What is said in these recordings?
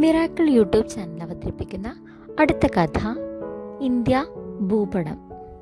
miracle YouTube channel അവതരിപ്പിക്കുന്ന അടുത്ത കഥ ഇന്ത്യ ഭൂപടം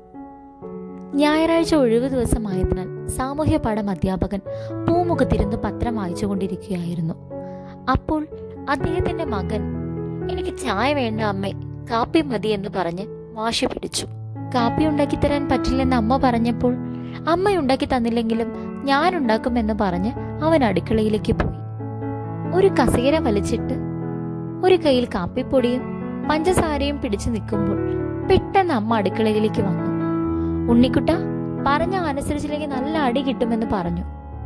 ഞായറാഴ്ച ഒഴിവു ദിവസമായതിനാൽ സാമൂഹ്യ പാഠം അധ്യാപകൻ പൂമുഖത്തിരുന്ന് പത്രം വായിച്ചുകൊണ്ടിരിക്കുകയായിരുന്നു അപ്പോൾ അദ്ദേഹത്തിന്റെ മകൻ എനിക്ക് ചായ വേണ്ട അമ്മേ കാപ്പി മതി എന്ന് പറഞ്ഞ് വാശി പിടിച്ചു കാപ്പി ഉണ്ടാക്കി തരാൻ പറ്റില്ലെന്ന് അമ്മ പറഞ്ഞപ്പോൾ അമ്മ ഉണ്ടാക്കി തന്നില്ലെങ്കിലും ഞാൻ ഉണ്ടാക്കുമെന്ന് പറഞ്ഞ് അവൻ അടുക്കളയിലേക്ക് പോയി ഒരു കസേര വലിച്ചിട്ട് ഒരു കയ്യിൽ കാപ്പിപ്പൊടിയും പഞ്ചസാരയും പിടിച്ചു നിൽക്കുമ്പോൾ പെട്ടെന്ന് അമ്മ അടുക്കളയിലേക്ക് വന്നു ഉണ്ണിക്കുട്ട പറഞ്ഞ അനുസരിച്ചില്ലെങ്കിൽ നല്ല അടി കിട്ടുമെന്ന് പറഞ്ഞു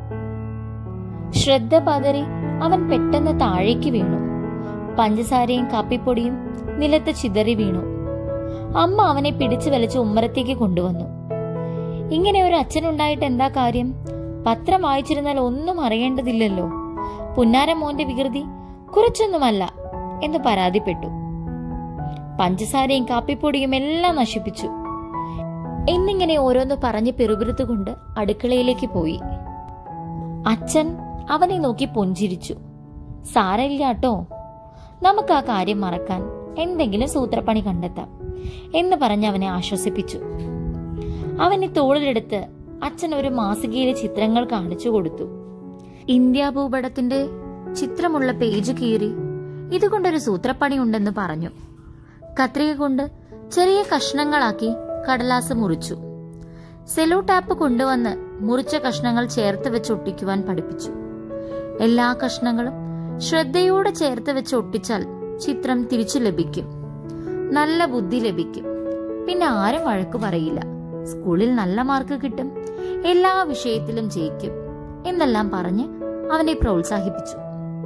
ശ്രദ്ധ പതറി അവൻ പെട്ടെന്ന് താഴേക്ക് വീണു പഞ്ചസാരയും കാപ്പിപ്പൊടിയും നിലത്ത് ചിതറി വീണു അമ്മ അവനെ പിടിച്ചു വലിച്ച് ഉമ്മരത്തേക്ക് കൊണ്ടുവന്നു ഇങ്ങനെ ഒരു അച്ഛനുണ്ടായിട്ട് എന്താ കാര്യം പത്രം വായിച്ചിരുന്നാൽ ഒന്നും അറിയേണ്ടതില്ലല്ലോ പുന്നാര മോന്റെ വികൃതി കുറച്ചൊന്നുമല്ല എന്ന് പരാതിപ്പെട്ടു പഞ്ചസാരയും കാപ്പിപ്പൊടിയും എല്ലാം നശിപ്പിച്ചു എന്നിങ്ങനെ ഓരോന്ന് പറഞ്ഞ് പിറുപിറുത്തുകൊണ്ട് അടുക്കളയിലേക്ക് പോയി അച്ഛൻ അവനെ നോക്കി പുഞ്ചിരിച്ചു സാരമില്ലാട്ടോ നമുക്ക് ആ കാര്യം മറക്കാൻ എന്തെങ്കിലും സൂത്രപ്പണി കണ്ടെത്താം എന്ന് പറഞ്ഞ് അവനെ ആശ്വസിപ്പിച്ചു അവനെ തോളിലെടുത്ത് അച്ഛൻ ഒരു മാസികയിലെ ചിത്രങ്ങൾ കാണിച്ചു കൊടുത്തു ഇന്ത്യ ഭൂപടത്തിന്റെ ചിത്രമുള്ള പേജ് കീറി ഇതുകൊണ്ടൊരു സൂത്രപ്പണി ഉണ്ടെന്ന് പറഞ്ഞു കത്രിക കൊണ്ട് ചെറിയ കഷ്ണങ്ങളാക്കി കടലാസ് മുറിച്ചു സെലോ ടാപ്പ് കൊണ്ടുവന്ന് മുറിച്ച കഷ്ണങ്ങൾ ചേർത്ത് വെച്ച് ഒട്ടിക്കുവാൻ പഠിപ്പിച്ചു എല്ലാ കഷ്ണങ്ങളും ശ്രദ്ധയോടെ ചേർത്ത് വെച്ച് ഒട്ടിച്ചാൽ ചിത്രം തിരിച്ചു ലഭിക്കും നല്ല ബുദ്ധി ലഭിക്കും പിന്നെ ആരും വഴക്കു പറയില്ല സ്കൂളിൽ നല്ല മാർക്ക് കിട്ടും എല്ലാ വിഷയത്തിലും ജയിക്കും എന്നെല്ലാം പറഞ്ഞ് അവനെ പ്രോത്സാഹിപ്പിച്ചു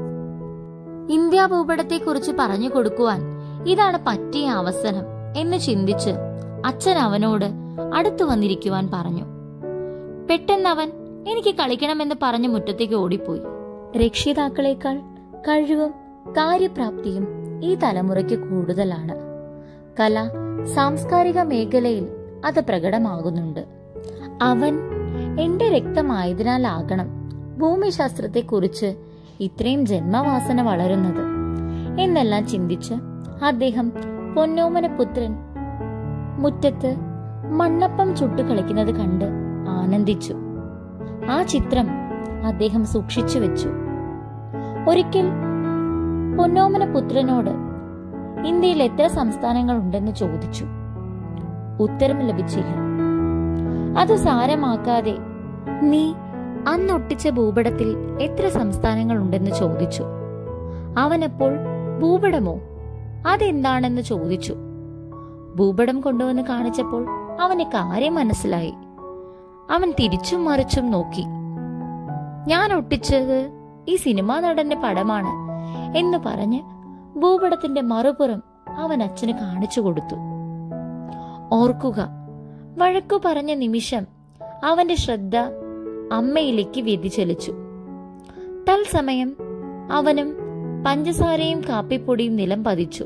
ഇന്ത്യ ഭൂപടത്തെക്കുറിച്ച് പറഞ്ഞു കൊടുക്കുവാൻ ഇതാണ് പറ്റിയ അവസരം എന്ന് ചിന്തിച്ച് അച്ഛൻ അവനോട് അടുത്തു വന്നിരിക്കുവാൻ പറഞ്ഞു പെട്ടെന്ന് അവൻ എനിക്ക് കളിക്കണമെന്ന് പറഞ്ഞ് മുറ്റത്തേക്ക് ഓടിപ്പോയി രക്ഷിതാക്കളെക്കാൾ കഴിവും കാര്യപ്രാപ്തിയും ഈ തലമുറയ്ക്ക് കൂടുതലാണ് കല സാംസ്കാരിക മേഖലയിൽ അത് പ്രകടമാകുന്നുണ്ട് അവൻ എന്റെ രക്തമായതിനാലാകണം ഭൂമിശാസ്ത്രത്തെക്കുറിച്ച് ഇത്രയും ജന്മവാസന വളരുന്നത് എന്നെല്ലാം ചിന്തിച്ച് അദ്ദേഹം പൊന്നോമന പുത്രൻ മുറ്റത്ത് മണ്ണപ്പം ചുട്ടു കളിക്കുന്നത് കണ്ട് ആനന്ദിച്ചു ആ ചിത്രം അദ്ദേഹം സൂക്ഷിച്ചു വെച്ചു ഒരിക്കൽ പൊന്നോമന പുത്രനോട് ഇന്ത്യയിൽ എത്ര സംസ്ഥാനങ്ങൾ ഉണ്ടെന്ന് ചോദിച്ചു ഉത്തരം ലഭിച്ചില്ല അത് സാരമാക്കാതെ നീ അന്നൊട്ടിച്ച ഭൂപടത്തിൽ എത്ര സംസ്ഥാനങ്ങൾ ഉണ്ടെന്ന് ചോദിച്ചു അവനപ്പോൾ ഭൂപടമോ അതെന്താണെന്ന് ചോദിച്ചു ഭൂപടം കൊണ്ടുവന്ന് കാണിച്ചപ്പോൾ അവന് കാര്യം മനസ്സിലായി അവൻ തിരിച്ചും മറിച്ചും നോക്കി ഞാൻ ഒട്ടിച്ചത് ഈ സിനിമാ നടന്റെ പടമാണ് എന്ന് പറഞ്ഞ് ഭൂപടത്തിന്റെ മറുപുറം അവൻ അച്ഛന് കാണിച്ചു കൊടുത്തു ഓർക്കുക വഴക്കു പറഞ്ഞ നിമിഷം അവന്റെ ശ്രദ്ധ അമ്മയിലേക്ക് വ്യതിചലിച്ചു തത്സമയം അവനും പഞ്ചസാരയും കാപ്പിപ്പൊടിയും നിലം പതിച്ചു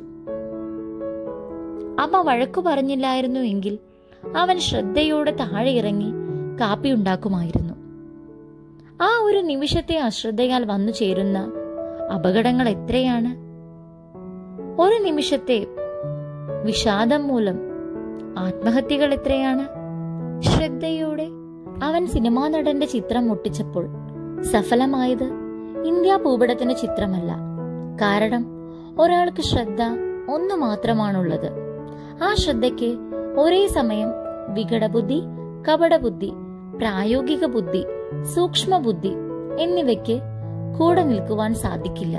അമ്മ വഴക്കു പറഞ്ഞില്ലായിരുന്നു എങ്കിൽ അവൻ ശ്രദ്ധയോടെ താഴെ ഇറങ്ങി കാപ്പി ഉണ്ടാക്കുമായിരുന്നു ആ ഒരു നിമിഷത്തെ അശ്രദ്ധയാൽ വന്നു ചേരുന്ന അപകടങ്ങൾ എത്രയാണ് ഒരു നിമിഷത്തെ വിഷാദം മൂലം ആത്മഹത്യകൾ എത്രയാണ് ശ്രദ്ധയോടെ അവൻ സിനിമാ നടന്റെ ചിത്രം ഒട്ടിച്ചപ്പോൾ സഫലമായത് ഇന്ത്യ ഭൂപടത്തിന്റെ ചിത്രമല്ല കാരണം ഒരാൾക്ക് ശ്രദ്ധ ഒന്നു മാത്രമാണുള്ളത് ആ ശ്രദ്ധയ്ക്ക് ഒരേ സമയം വികടബുദ്ധി കപടബുദ്ധി പ്രായോഗിക ബുദ്ധി സൂക്ഷ്മ ബുദ്ധി എന്നിവയ്ക്ക് കൂടെ നിൽക്കുവാൻ സാധിക്കില്ല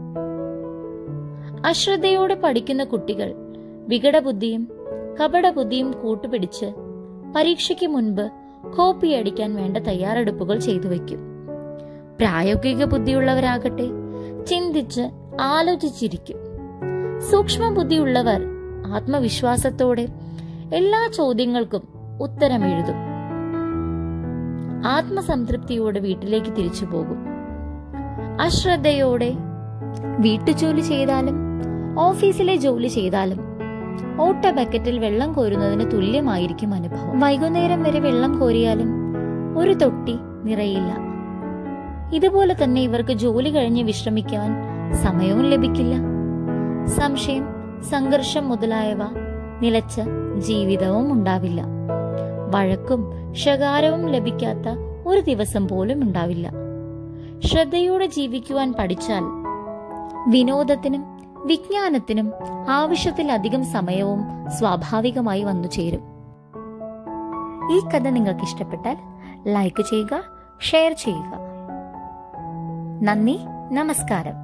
അശ്രദ്ധയോടെ പഠിക്കുന്ന കുട്ടികൾ വികടബുദ്ധിയും കപടബുദ്ധിയും കൂട്ടുപിടിച്ച് പരീക്ഷയ്ക്ക് മുൻപ് കോപ്പി അടിക്കാൻ വേണ്ട തയ്യാറെടുപ്പുകൾ ചെയ്തു വയ്ക്കും പ്രായോഗിക ബുദ്ധിയുള്ളവരാകട്ടെ ചിന്തിച്ച് ആലോചിച്ചിരിക്കും സൂക്ഷ്മ ബുദ്ധിയുള്ളവർ ആത്മവിശ്വാസത്തോടെ എല്ലാ ചോദ്യങ്ങൾക്കും ഉത്തരം എഴുതും ആത്മസംതൃപ്തിയോടെ വീട്ടിലേക്ക് തിരിച്ചു പോകും അശ്രദ്ധയോടെ വീട്ടുജോലി ചെയ്താലും ഓഫീസിലെ ജോലി ചെയ്താലും ഓട്ട ബക്കറ്റിൽ വെള്ളം കോരുന്നതിന് തുല്യമായിരിക്കും അനുഭവം വൈകുന്നേരം വരെ വെള്ളം കോരിയാലും ഒരു തൊട്ടി നിറയില്ല ഇതുപോലെ തന്നെ ഇവർക്ക് ജോലി കഴിഞ്ഞ് വിശ്രമിക്കാൻ സമയവും ലഭിക്കില്ല സംശയം സംഘർഷം മുതലായവ നിലച്ച ജീവിതവും ഉണ്ടാവില്ല വഴക്കും ശകാരവും ലഭിക്കാത്ത ഒരു ദിവസം പോലും ഉണ്ടാവില്ല ശ്രദ്ധയോടെ ജീവിക്കുവാൻ പഠിച്ചാൽ വിനോദത്തിനും വിജ്ഞാനത്തിനും ആവശ്യത്തിലധികം സമയവും സ്വാഭാവികമായി വന്നു ചേരും ഈ കഥ നിങ്ങൾക്ക് ഇഷ്ടപ്പെട്ടാൽ ലൈക്ക് ചെയ്യുക ഷെയർ ചെയ്യുക നന്ദി നമസ്കാരം